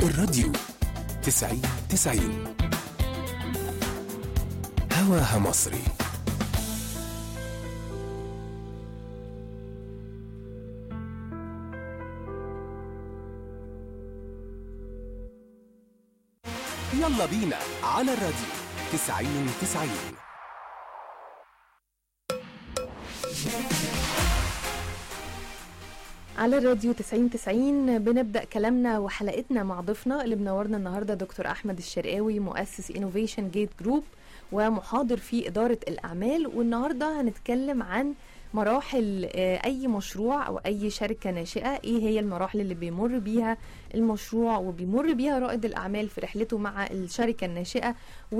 الراديو تسعين تسعين هواها مصري يلا بينا على الراديو تسعين تسعين على الراديو 90 90 بنبدأ كلامنا وحلقتنا مع ضيفنا اللي منورنا النهارده دكتور أحمد الشرقاوي مؤسس انوفيشن جيت جروب ومحاضر في إدارة الأعمال والنهارده هنتكلم عن مراحل آه، أي مشروع أو أي شركة ناشئة إيه هي المراحل اللي بيمر بيها المشروع وبيمر بيها رائد الأعمال في رحلته مع الشركة الناشئة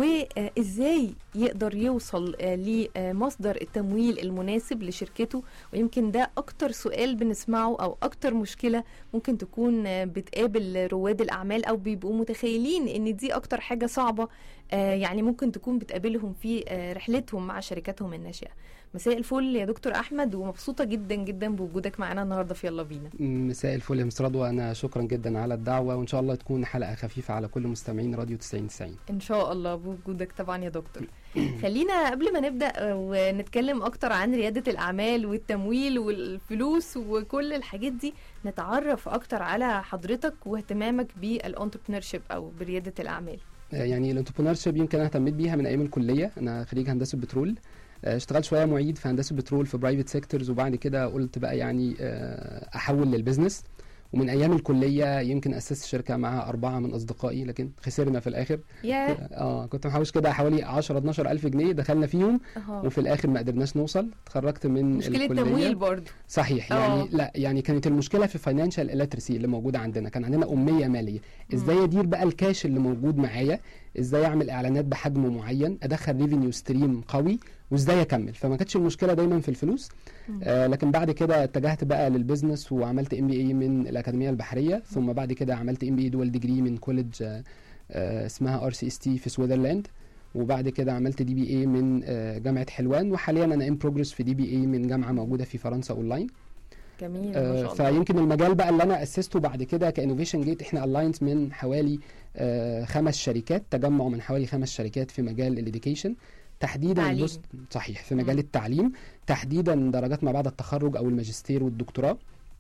وإزاي يقدر يوصل آه، لمصدر التمويل المناسب لشركته ويمكن ده أكتر سؤال بنسمعه أو أكتر مشكلة ممكن تكون آه، بتقابل رواد الأعمال أو بيبقوا متخيلين إن دي أكتر حاجة صعبة آه، يعني ممكن تكون بتقابلهم في آه، رحلتهم مع شركاتهم الناشئة مساء الفل يا دكتور أحمد ومبسوطة جدا جدا بوجودك معانا النهاردة في يلا بينا مساء الفل يا مس رضوى انا شكرا جدا على الدعوه وان شاء الله تكون حلقه خفيفه على كل مستمعين راديو 90 90 ان شاء الله بوجودك طبعا يا دكتور خلينا قبل ما نبدا آه، ونتكلم اكتر عن رياده الاعمال والتمويل والفلوس وكل الحاجات دي نتعرف اكتر على حضرتك واهتمامك بالانتربرينورشيب او برياده الاعمال آه، يعني الانتربرونور شيب يمكن انا اهتميت بيها من ايام الكليه انا خريج هندسه بترول آه، اشتغلت شويه معيد في هندسه بترول في برايفت سيكتورز وبعد كده قلت بقى يعني آه، احول للبزنس ومن ايام الكليه يمكن اسست شركه مع اربعه من اصدقائي لكن خسرنا في الاخر يا اه كنت محوش كده حوالي 10 12 الف جنيه دخلنا فيهم أها. وفي الاخر ما قدرناش نوصل اتخرجت من مشكله الكليه تمويل برضه صحيح آه. يعني لا يعني كانت المشكله في الفاينانشال اليترسي اللي موجوده عندنا كان عندنا اميه ماليه ازاي ادير بقى الكاش اللي موجود معايا ازاي اعمل اعلانات بحجم معين ادخل ريفينيو ستريم قوي وازاي اكمل فما كانتش المشكله دايما في الفلوس مم. آه لكن بعد كده اتجهت بقى للبزنس وعملت ام بي اي من الاكاديميه البحريه ثم بعد كده عملت ام بي اي دول ديجري من كوليدج آه آه اسمها ار سي اس تي في سويسرلاند وبعد كده عملت دي بي اي من آه جامعه حلوان وحاليا انا ان بروجرس في دي بي اي من جامعه موجوده في فرنسا اونلاين جميل ما آه، شاء الله فيمكن المجال بقى اللي انا اسسته بعد كده كانوفيشن جيت احنا الاينس من حوالي آه، خمس شركات تجمع من حوالي خمس شركات في مجال الاديوكيشن تحديدا تعليم. بص صحيح في مجال مم. التعليم تحديدا درجات ما بعد التخرج او الماجستير والدكتوراه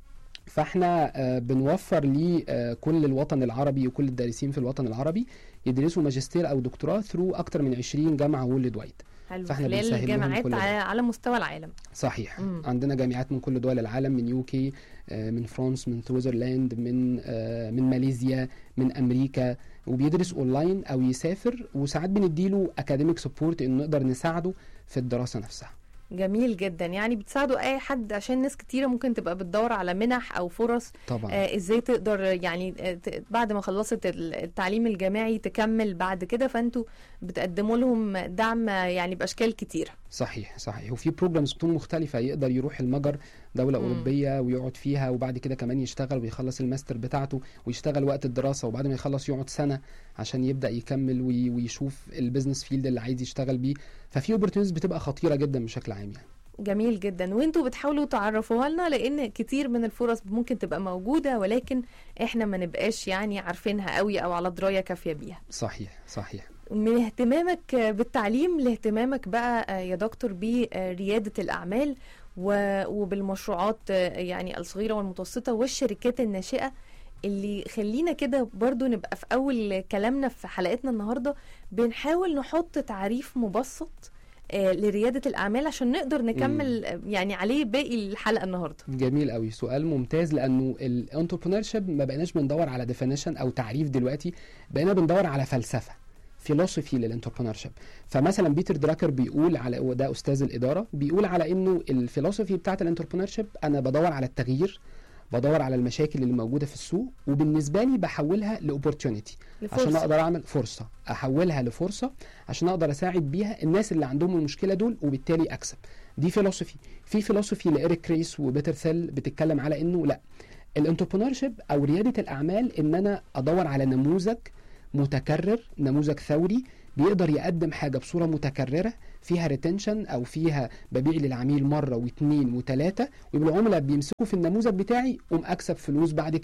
فاحنا آه، بنوفر لكل الوطن العربي وكل الدارسين في الوطن العربي يدرسوا ماجستير او دكتوراه ثرو اكتر من 20 جامعه وورلد وايد حلو فإحنا خلال بنسهل لهم الجامعات كل ده. على على مستوى العالم صحيح مم. عندنا جامعات من كل دول العالم من يوكي آه، من فرانس من سويسرلاند من آه، من ماليزيا من امريكا وبيدرس اونلاين او يسافر وساعات بنديله اكاديميك سبورت انه نقدر نساعده في الدراسه نفسها جميل جدا يعني بتساعدوا اي حد عشان ناس كتيره ممكن تبقى بتدور على منح او فرص طبعا آه ازاي تقدر يعني آه ت- بعد ما خلصت ال- التعليم الجامعي تكمل بعد كده فانتوا بتقدموا لهم دعم آه، يعني باشكال كتيره صحيح صحيح وفي بروجرامز تكون مختلفه يقدر يروح المجر دوله مم. اوروبيه ويقعد فيها وبعد كده كمان يشتغل ويخلص الماستر بتاعته ويشتغل وقت الدراسه وبعد ما يخلص يقعد سنه عشان يبدا يكمل وي- ويشوف البيزنس فيلد اللي عايز يشتغل بيه ففي اوبورتونيتيز بتبقى خطيره جدا بشكل عام يعني جميل جدا وانتوا بتحاولوا تعرفوها لنا لان كتير من الفرص ممكن تبقى موجوده ولكن احنا ما نبقاش يعني عارفينها قوي او على درايه كافيه بيها صحيح صحيح من اهتمامك بالتعليم لاهتمامك بقى يا دكتور بريادة الأعمال و- وبالمشروعات يعني الصغيرة والمتوسطة والشركات الناشئة اللي خلينا كده برضو نبقى في أول كلامنا في حلقتنا النهاردة بنحاول نحط تعريف مبسط آه، لريادة الأعمال عشان نقدر نكمل آه، يعني عليه باقي الحلقة النهاردة جميل قوي سؤال ممتاز لانه الانتربرونور شيب ما بقيناش بندور على ديفينيشن او تعريف دلوقتي بقينا بندور على فلسفه فيلوسفي للانتربرونور شيب فمثلا بيتر دراكر بيقول على وده استاذ الاداره بيقول على انه الفيلوسفي بتاعت الانتربرونور شيب انا بدور على التغيير بدور على المشاكل اللي موجوده في السوق وبالنسبه لي بحولها لاوبورتيونيتي عشان لفرصة. اقدر اعمل فرصه احولها لفرصه عشان اقدر اساعد بيها الناس اللي عندهم المشكله دول وبالتالي اكسب دي فيلوسفي في فيلوسفي لإيريك كريس وبيتر ثيل بتتكلم على انه لا الانتربرونور شيب او رياده الاعمال ان انا ادور على نموذج متكرر نموذج ثوري بيقدر يقدم حاجه بصوره متكرره فيها ريتنشن او فيها ببيع للعميل مره واثنين وثلاثه ويبقى العملاء بيمسكوا في النموذج بتاعي قوم اكسب فلوس بعد كده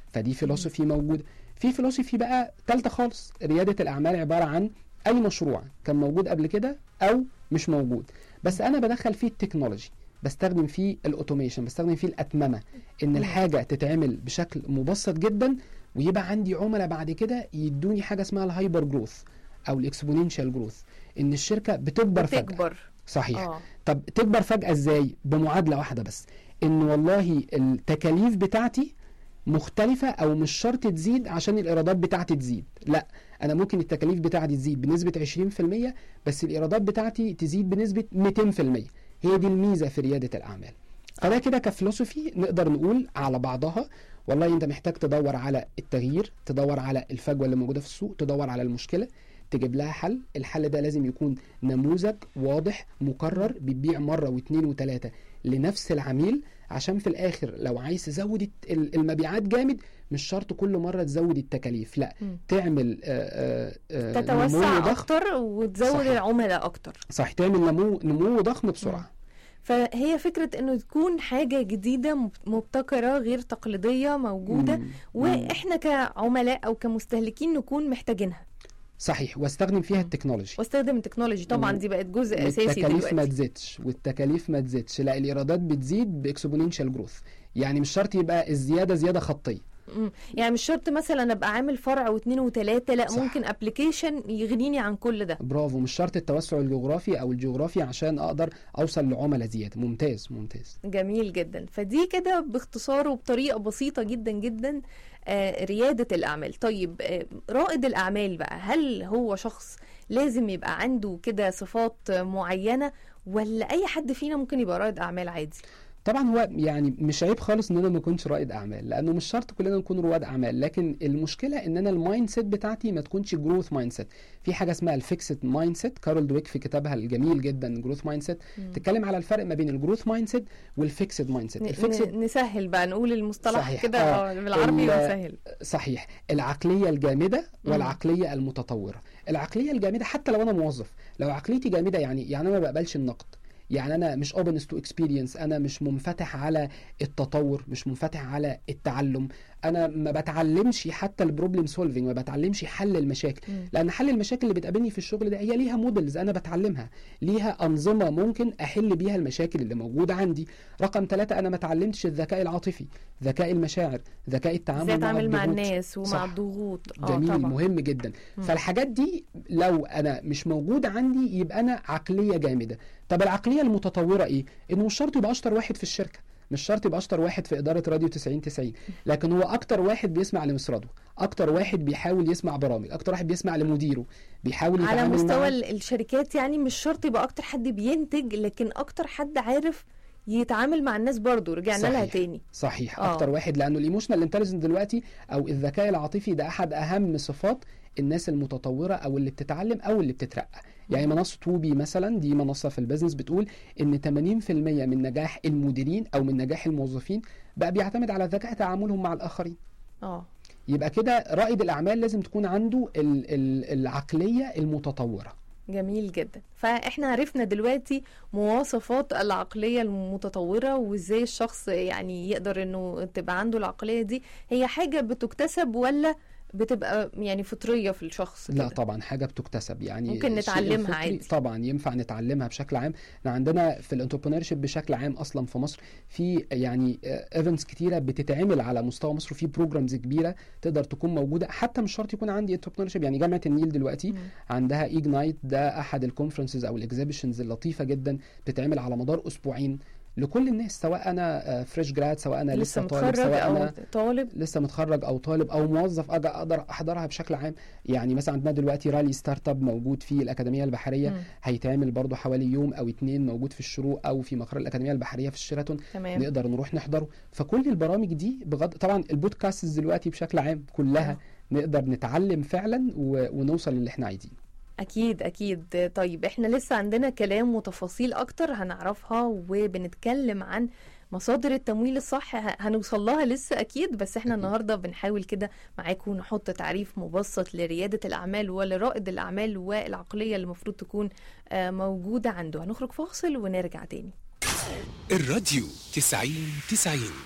فدي فيلوسفي موجوده في فيلوسفي بقى ثالثه خالص رياده الاعمال عباره عن اي مشروع كان موجود قبل كده او مش موجود بس انا بدخل فيه التكنولوجي بستخدم فيه الاوتوميشن بستخدم فيه الاتممه ان الحاجه تتعمل بشكل مبسط جدا ويبقى عندي عملاء بعد كده يدوني حاجه اسمها الهايبر جروث او الاكسبوننشال جروث ان الشركه بتكبر فجاه تكبر صحيح اه طب تكبر فجأة ازاي؟ بمعادلة واحدة بس ان والله التكاليف بتاعتي مختلفة او مش شرط تزيد عشان الايرادات بتاعتي تزيد لا انا ممكن التكاليف بتاعتي تزيد بنسبة 20% بس الايرادات بتاعتي تزيد بنسبة 200% هي دي الميزة في ريادة الاعمال فده كده كفلوسفي نقدر نقول على بعضها والله انت محتاج تدور على التغيير تدور على الفجوة اللي موجودة في السوق تدور على المشكلة تجيب لها حل الحل ده لازم يكون نموذج واضح مكرر بتبيع مرة واثنين وثلاثة لنفس العميل عشان في الاخر لو عايز تزود الت- ال- المبيعات جامد مش شرط كل مرة تزود التكاليف لا مم. تعمل آه، آه، آه، نمو تتوسع ضخم اكتر وتزود صحيح. العملاء اكتر صح تعمل نمو نمو ضخم بسرعة فهي فكرة انه تكون حاجة جديدة مب- مبتكرة غير تقليدية موجودة مم. مم. واحنا كعملاء او كمستهلكين نكون محتاجينها صحيح واستخدم فيها التكنولوجي واستخدم التكنولوجي طبعا مم. دي بقت جزء اساسي والتكاليف ما دلوقتي تزيدش والتكاليف ما تزيدش لا الايرادات بتزيد باكسبوننشال جروث يعني مش شرط يبقى الزياده زياده خطيه مم. يعني مش شرط مثلا ابقى عامل فرع واثنين وثلاثة لا صح. ممكن ابلكيشن يغنيني عن كل ده برافو مش شرط التوسع الجغرافي او الجغرافي عشان اقدر اوصل لعملاء زياده ممتاز ممتاز جميل جدا فدي كده باختصار وبطريقة بسيطة جدا جدا آه، ريادة الأعمال طيب آه، رائد الأعمال بقى هل هو شخص لازم يبقى عنده كده صفات آه، معينة ولا أي حد فينا ممكن يبقى رائد أعمال عادي طبعا هو يعني مش عيب خالص ان انا ما اكونش رائد اعمال لانه مش شرط كلنا نكون رواد اعمال لكن المشكله ان انا المايند سيت بتاعتي ما تكونش جروث مايند سيت في حاجه اسمها الفيكسد مايند سيت كارول دويك في كتابها الجميل جدا جروث مايند سيت تتكلم على الفرق ما بين الجروث مايند سيت والفيكسد مايند سيت ن- الفيكسد ن- نسهل بقى نقول المصطلح صحيح. كده آه. آه، بالعربي ال- ونسهل صحيح العقليه الجامده مم. والعقليه المتطوره العقليه الجامده حتى لو انا موظف لو عقليتي جامده يعني يعني انا ما بقبلش النقد يعني انا مش اوبن تو اكسبيرينس انا مش منفتح على التطور مش منفتح على التعلم انا ما بتعلمش حتى البروبلم سولفينج ما بتعلمش حل المشاكل مم. لان حل المشاكل اللي بتقابلني في الشغل ده هي ليها مودلز انا بتعلمها ليها انظمه ممكن احل بيها المشاكل اللي موجوده عندي رقم ثلاثة انا ما اتعلمتش الذكاء العاطفي ذكاء المشاعر ذكاء التعامل ازاي مع اتعامل مع الضغوط. الناس ومع صح. الضغوط اه جميل طبعا مهم جدا مم. فالحاجات دي لو انا مش موجوده عندي يبقى انا عقليه جامده طب العقليه المتطوره ايه انه مش شرط يبقى اشطر واحد في الشركه مش شرط يبقى اشطر واحد في اداره راديو 90 90 لكن هو اكتر واحد بيسمع لمصراده اكتر واحد بيحاول يسمع برامج اكتر واحد بيسمع لمديره بيحاول على يتعامل مستوى مع ال- الشركات يعني مش شرط يبقى اكتر حد بينتج لكن اكتر حد عارف يتعامل مع الناس برضو رجعنا لها صحيح. تاني صحيح آه. اكتر واحد لانه الايموشنال انتليجنس دلوقتي او الذكاء العاطفي ده احد اهم صفات الناس المتطوره او اللي بتتعلم او اللي بتترقى يعني منصه ووبي مثلا دي منصه في البيزنس بتقول ان 80% من نجاح المديرين او من نجاح الموظفين بقى بيعتمد على ذكاء تعاملهم مع الاخرين اه يبقى كده رائد الاعمال لازم تكون عنده ال- ال- العقليه المتطوره جميل جدا فاحنا عرفنا دلوقتي مواصفات العقلية المتطورة وازاي الشخص يعني يقدر انه تبقى عنده العقلية دي هي حاجة بتكتسب ولا بتبقى يعني فطرية في الشخص لا كده؟ طبعا حاجه بتكتسب يعني ممكن الشيء نتعلمها الفطري عادي. طبعا ينفع نتعلمها بشكل عام احنا عندنا في الانتربرينور بشكل عام اصلا في مصر في يعني ايفنتس كتيره بتتعمل على مستوى مصر وفي بروجرامز كبيره تقدر تكون موجوده حتى مش شرط يكون عندي انتربرينور يعني جامعه النيل دلوقتي مم. عندها ايجنايت ده احد الكونفرنسز او الاكزيبيشنز اللطيفه جدا بتتعمل على مدار اسبوعين لكل الناس سواء انا فريش جراد سواء انا لسه لسه طالب متخرج سواء او انا طالب لسه متخرج او طالب او موظف أجي اقدر احضرها بشكل عام يعني مثلا عندنا دلوقتي رالي ستارت اب موجود في الاكاديميه البحريه مم. هيتعمل برضو حوالي يوم او اتنين موجود في الشروق او في مقر الاكاديميه البحريه في الشيراتون تمام نقدر نروح نحضره فكل البرامج دي بغض طبعا البودكاست دلوقتي بشكل عام كلها آه. نقدر نتعلم فعلا و... ونوصل للي احنا عايزينه أكيد أكيد طيب إحنا لسه عندنا كلام وتفاصيل أكتر هنعرفها وبنتكلم عن مصادر التمويل الصح ه- هنوصل لها لسه أكيد بس إحنا أكيد. النهاردة بنحاول كده معاكم نحط تعريف مبسط لريادة الأعمال ولرائد الأعمال والعقلية اللي المفروض تكون آه، موجودة عنده هنخرج فاصل ونرجع تاني الراديو 90 90